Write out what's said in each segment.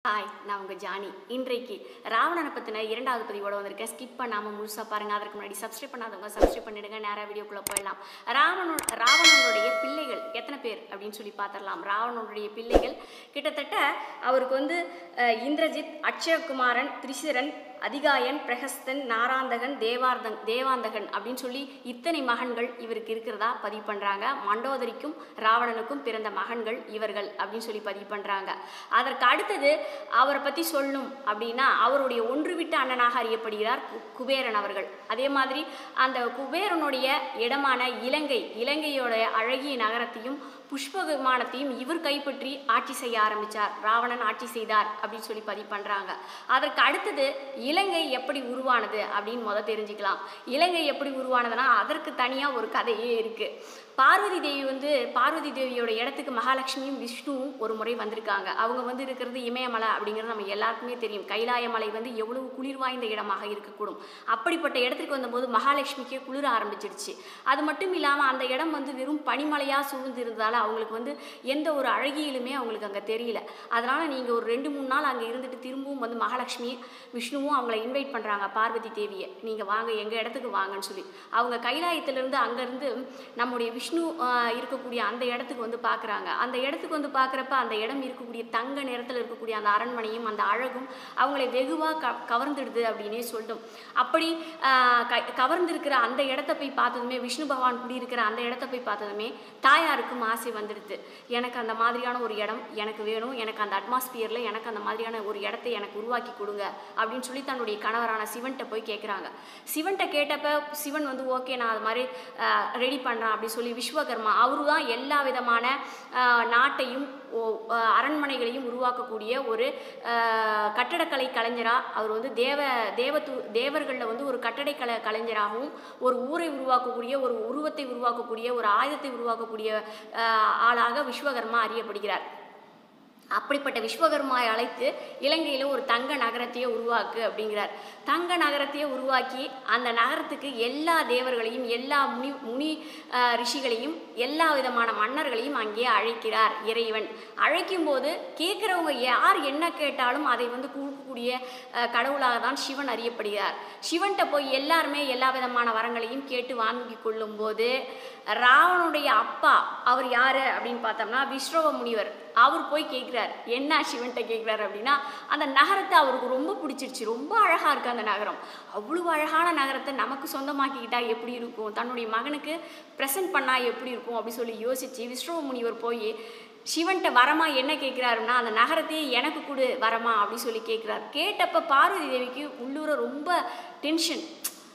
hi நான் உங்கள் Johnny இன்றைக்கு ராவணனை பற்றின இரண்டாவது பதிவோட வந்திருக்கேன் ஸ்கிப் பண்ணாமல் முழுசாக பாருங்கள் அதற்கு முன்னாடி சப்ஸ்கிரைப் பண்ணாதவங்க சப்ஸ்கிரைப் பண்ணிடுங்க நேராக வீடியோக்குள்ளே போயிடலாம் ராவணனோ ராவணனுடைய பிள்ளைகள் எத்தனை பேர் அப்படின்னு சொல்லி பார்த்துடலாம் ராவணனுடைய பிள்ளைகள் கிட்டத்தட்ட அவருக்கு வந்து அஹ், இந்திரஜித் அக்ஷயகுமாரன் திரிசிரன் அதிகாயன் பிரகஸ்தன் நாராந்தகன் தேவார்தன் தேவாந்தகன் அப்படின்னு சொல்லி இத்தனை மகன்கள் இவருக்கு இருக்கிறதா பதிவு பண்ணுறாங்க மண்டோதரிக்கும் ராவணனுக்கும் பிறந்த மகன்கள் இவர்கள் அப்படின்னு சொல்லி பதிவு பண்ணுறாங்க அதற்கு அடுத்தது அவரை பற்றி சொல்லணும் அப்படின்னா அவருடைய ஒன்றுவிட்ட அண்ணனாக அறியப்படுகிறார் கு- குபேரன் அவர்கள் அதே மாதிரி அந்த குபேரனுடைய இடமான இலங்கை இலங்கையோட அழகிய நகரத்தையும் புஷ்ப விமானத்தையும் இவர் கைப்பற்றி ஆட்சி செய்ய ஆரம்பித்தார் ராவணன் ஆட்சி செய்தார் அப்படின்னு சொல்லி பதிவு பண்ணுறாங்க அதற்கு அடுத்தது இலங்கை எப்படி உருவானது அப்படின்னு முத தெரிஞ்சுக்கலாம் இலங்கை எப்படி உருவானதுன்னா அதற்கு தனியாக ஒரு கதையே இருக்குது பார்வதி தேவி வந்து பார்வதி தேவியோட இடத்துக்கு மகாலட்சுமியும் விஷ்ணுவும் ஒரு முறை வந்திருக்காங்க அவங்க வந்து இருக்கிறது இமயமலை அப்படிங்கிறது நம்ம எல்லாருக்குமே தெரியும் கைலாய மலை வந்து எவ்வளவு குளிர் வாய்ந்த இடமாக இருக்கக்கூடும் அப்படிப்பட்ட இடத்துக்கு வந்தபோது மகாலட்சுமிக்கே குளிர ஆரம்பிச்சிடுச்சு அது மட்டும் இல்லாமல் அந்த இடம் வந்து வெறும் பனிமலையாக சூழ்ந்து இருந்ததால் அவங்களுக்கு வந்து எந்த ஒரு அழகியலுமே அவங்களுக்கு அங்கே தெரியல அதனால் நீங்கள் ஒரு ரெண்டு மூணு நாள் அங்கே இருந்துட்டு திரும்பவும் வந்து மகாலட்சுமி விஷ்ணுவும் அவங்கள இன்வைட் பண்ணுறாங்க பார்வதி தேவியை நீங்கள் வாங்க எங்கள் இடத்துக்கு வாங்கன்னு சொல்லி அவங்க கைலாயத்திலிருந்து அங்கேருந்து நம்முடைய விஷ்ணு ஆஹ், இருக்கக்கூடிய அந்த இடத்துக்கு வந்து பார்க்குறாங்க அந்த இடத்துக்கு வந்து பார்க்குறப்ப அந்த இடம் இருக்கக்கூடிய தங்க நிறத்தில் இருக்கக்கூடிய அந்த அரண்மனையும் அந்த அழகும் அவங்களை வெகுவாக க கவர்ந்துடுது அப்படின்னே சொல்லிட்டோம் அப்படி ஆஹ், க கவர்ந்திருக்கிற அந்த இடத்த போய் பார்த்ததுமே விஷ்ணு பகவான் குடியிருக்கிற அந்த இடத்த போய் பார்த்ததுமே தாயாருக்கும் ஆசை வந்துடுது எனக்கு அந்த மாதிரியான ஒரு இடம் எனக்கு வேணும் எனக்கு அந்த அட்மாஸ்பியரில் எனக்கு அந்த மாதிரியான ஒரு இடத்தை எனக்கு உருவாக்கி கொடுங்க அப்படின்னு சொல்லி தன்னுடைய கணவரான சிவன்கிட்ட போய் கேட்குறாங்க சிவன்கிட்ட கேட்டப்ப சிவன் வந்து ஓகே நான் அது மாதிரி ரெடி பண்ணுறேன் அப்படின்னு சொல்லி விஸ்வகர்மா அவரு தான் எல்லா விதமான ஆஹ், நாட்டையும் ஓ- ஆஹ், அரண்மனைகளையும் உருவாக்கக்கூடிய ஒரு ஆஹ், கட்டடக்கலை கலைஞராக அவர் வந்து தேவ தேவத்து தேவர்களில் வந்து ஒரு கட்டடக்கலை கலைஞராகவும் ஒரு ஊரை உருவாக்கக்கூடிய ஒரு உருவத்தை உருவாக்கக்கூடிய ஒரு ஆயுதத்தை உருவாக்கக்கூடிய ஆஹ், ஆளாக விஸ்வகர்மா அறியப்படுகிறார் அப்படிப்பட்ட விஸ்வகர்மாவை அழைத்து இலங்கையில் ஒரு தங்க நகரத்தையே உருவாக்கு அப்படிங்கிறார் தங்க நகரத்தையே உருவாக்கி அந்த நகரத்துக்கு எல்லா தேவர்களையும் எல்லா முனி முனி ஆஹ், ரிஷிகளையும் எல்லா விதமான மன்னர்களையும் அங்கே அழைக்கிறார் இறைவன் அழைக்கும் போது கேட்குறவங்க யார் என்ன கேட்டாலும் அதை வந்து கொடுக்கக்கூடிய ஆஹ், கடவுளாக தான் சிவன் அறியப்படுகிறார் சிவன்கிட்ட போய் எல்லாருமே எல்லா விதமான வரங்களையும் கேட்டு வாங்கி கொள்ளும்போது ராவனுடைய அப்பா அவர் யாரு அப்படின்னு பார்த்தோம்னா விஸ்ரவ முனிவர் அவர் போய் கேட்குறார் என்ன சிவன்கிட்ட கேட்குறாரு அப்படின்னா அந்த நகரத்தை அவருக்கு ரொம்ப பிடிச்சிருச்சு ரொம்ப அழகாக இருக்குது அந்த நகரம் அவ்வளவு அழகான நகரத்தை நமக்கு சொந்தமாக்கிக்கிட்டா எப்படி இருக்கும் தன்னுடைய மகனுக்கு ப்ரெசென்ட் பண்ணால் எப்படி இருக்கும் அப்படி சொல்லி யோசித்து விஸ்ரவ முனிவர் போய் சிவன்கிட்ட வரமா என்ன கேட்குறாருன்னா அந்த நகரத்தையே எனக்கு கொடு வரமா அப்படி சொல்லி கேட்குறாரு கேட்டப்ப பார்வதி தேவிக்கு உள்ளூர ரொம்ப டென்ஷன்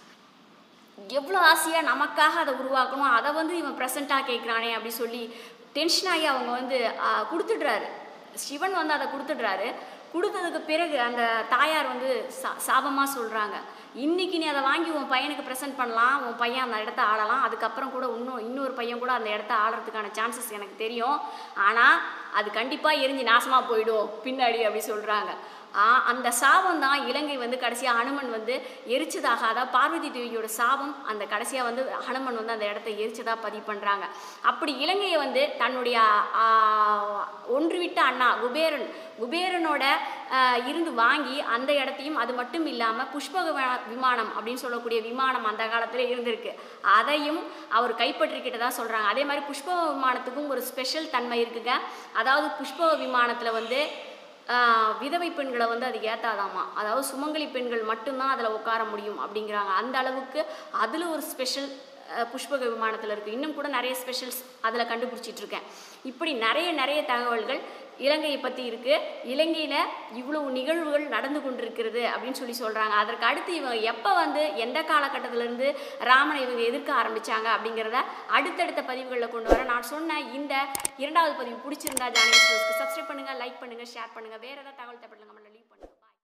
எவ்வளோ ஆசையாக நமக்காக அதை உருவாக்கணும் அதை வந்து இவன் ப்ரெசண்ட்டாக கேட்குறானே அப்படி சொல்லி டென்ஷன் ஆகி அவங்க வந்து ஆ, கொடுத்துடுறாரு சிவன் வந்து அதை கொடுத்துடுறாரு கொடுத்ததுக்கு பிறகு அந்த தாயார் வந்து சா சாபமாக சொல்கிறாங்க இன்னைக்கு நீ அதை வாங்கி உன் பையனுக்கு ப்ரெசென்ட் பண்ணலாம் உன் பையன் அந்த இடத்த ஆளலாம் அதுக்கப்புறம் கூட இன்னும் இன்னொரு பையன் கூட அந்த இடத்த ஆடுறதுக்கான சான்சஸ் எனக்கு தெரியும் ஆனால் அது கண்டிப்பாக எரிஞ்சு நாசமாக போயிடும் பின்னாடி அப்படி சொல்கிறாங்க ஆ அந்த சாபம் தான் இலங்கை வந்து கடைசியாக ஹனுமன் வந்து எரிச்சதாக அதாவது பார்வதி தேவியோட சாபம் அந்த கடைசியாக வந்து ஹனுமன் வந்து அந்த இடத்த எரிச்சதாக பதிவு பண்ணுறாங்க அப்படி இலங்கையை வந்து தன்னுடைய ஆ, ஒன்றுவிட்ட அண்ணா குபேரன் குபேரனோட ஆ, இருந்து வாங்கி அந்த இடத்தையும் அது மட்டும் இல்லாமல் புஷ்ப விமா- விமானம் அப்படின்னு சொல்லக்கூடிய விமானம் அந்த காலத்தில் இருந்திருக்கு அதையும் அவர் கைப்பற்றிக்கிட்டதா சொல்கிறாங்க அதே மாதிரி புஷ்ப விமானத்துக்கும் ஒரு ஸ்பெஷல் தன்மை இருக்குங்க அதாவது புஷ்ப விமானத்தில் வந்து ஆஹ் விதவை பெண்களை வந்து அது ஏத்தாதாமா அதாவது சுமங்கலி பெண்கள் மட்டும்தான் அதில் உட்கார முடியும் அப்படிங்கிறாங்க அந்த அளவுக்கு அதில் ஒரு ஸ்பெஷல் புஷ்பக விமானத்தில் இருக்குது இன்னும் கூட நிறைய ஸ்பெஷல்ஸ் அதில் கண்டுபிடிச்சிட்டு இருக்கேன் இப்படி நிறைய நிறைய தகவல்கள் இலங்கையை பற்றி இருக்குது இலங்கையில் இவ்வளவு நிகழ்வுகள் நடந்து கொண்டிருக்கிறது அப்படின்னு சொல்லி சொல்கிறாங்க அதற்கு அடுத்து இவங்க எப்போ வந்து எந்த காலகட்டத்திலேருந்து ராமனை இவங்க எதிர்க்க ஆரம்பித்தாங்க அப்படிங்கிறத அடுத்தடுத்த பதிவுகளில் கொண்டு வர நான் சொன்ன இந்த இரண்டாவது பதிவு பிடிச்சிருந்தா ஜானகி சப்ஸ்கிரைப் பண்ணுங்கள் லைக் பண்ணுங்கள் ஷேர் பண்ணுங்கள் வேறு ஏதாவது தகவல் தேவைப்படுங்க